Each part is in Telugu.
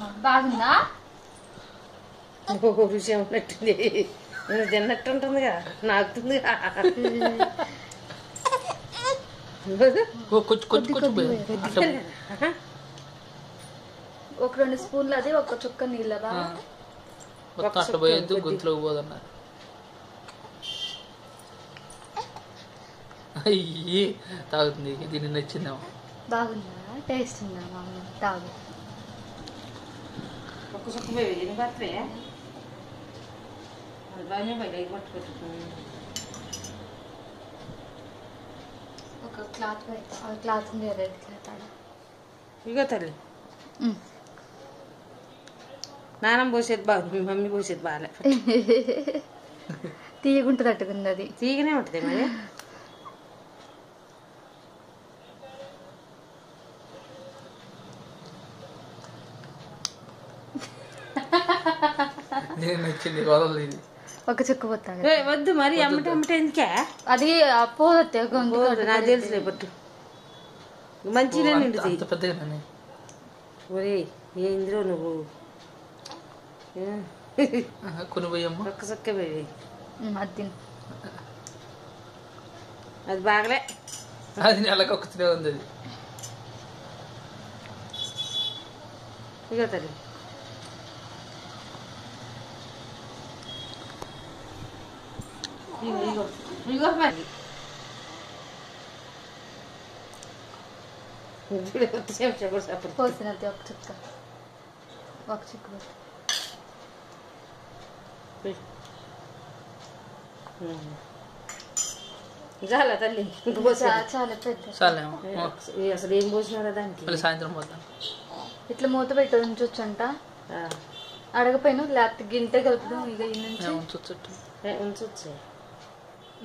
బాగుందా ఓ విషయం ఉన్నట్టుంది నేను తిన్నట్టు ఉంటుందిగా నాకుతుందిగా ఓ కొంచెం కొంచెం కొంచెం పోయి. అట్లా ఒక రెండు స్పూన్లు అది ఒక చుక్క నీళ్ళదా ఆ. మొత్తం అట్లా పోయేద్దు గొంతులోకి పోదన్నారు అయ్యి తాగుతుంది దీన్ని నచ్చిందేమో బాగుందా టేస్ట్ ఉందా మామ తాగు ఒక్క చుక్క పోయి ఎన్ని పడతాయి అది బాగానే పోయి పట్టుకుంటు ఒక క్లాత్ పెడతా ఆ క్లాత్ ఉంది రెడ్ క్లాత్ ఆడ ఇగో తల్లి నాన్నమ్మ పోసేది బాగుంది మీ మమ్మీ పోసేది బాగాలే తీయగుంటుంది అట్టుకుంది అది తీగనే ఉంటుంది మరి దీన్ని నచ్చింది వదలదు ఇది ఒక చుక్క పోతాను ఏ, వద్దు మరి అమ్మటి అమ్మటి ఎందుకే అది పోతే గొంతు పోదు నాకు తెలుసులే పట్టు మంచిగా అంత- నిండుతుంది అంత పెద్దగా ఒరే ఏందిరో నువ్వు ఏ, కొన్ని పోయమ్మ ఒక్క సొక్క పోయి అది తిను. అది బాగలే అది నెలకొక్కుతూనే ఉంది అది ఇగో తల్లి ఇగో ఇగో ఇగో మరి ఇప్పుడు కొత్త చెంచా కూడా సప్పుడు పోసినది ఒక చుక్క ఒక చుక్క పోసి. చాలా తల్లి ఇంక పోసా చా- చాలా పెద్ద చాలేమో అసలు ఏం పోసినారా దానికి మళ్ళీ సాయంత్రం పోతాం ఇట్లా మూత పెట్టి ఉంచొచ్చు అంట ఆ, అడగపోయినా లేకపోతే గింటే కలుపుదాం ఇక ఈ నుంచి ఉంచొచ్చు ఏ, ఉంచొచ్చు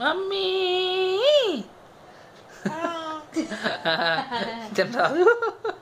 మమ్మీ తింటావు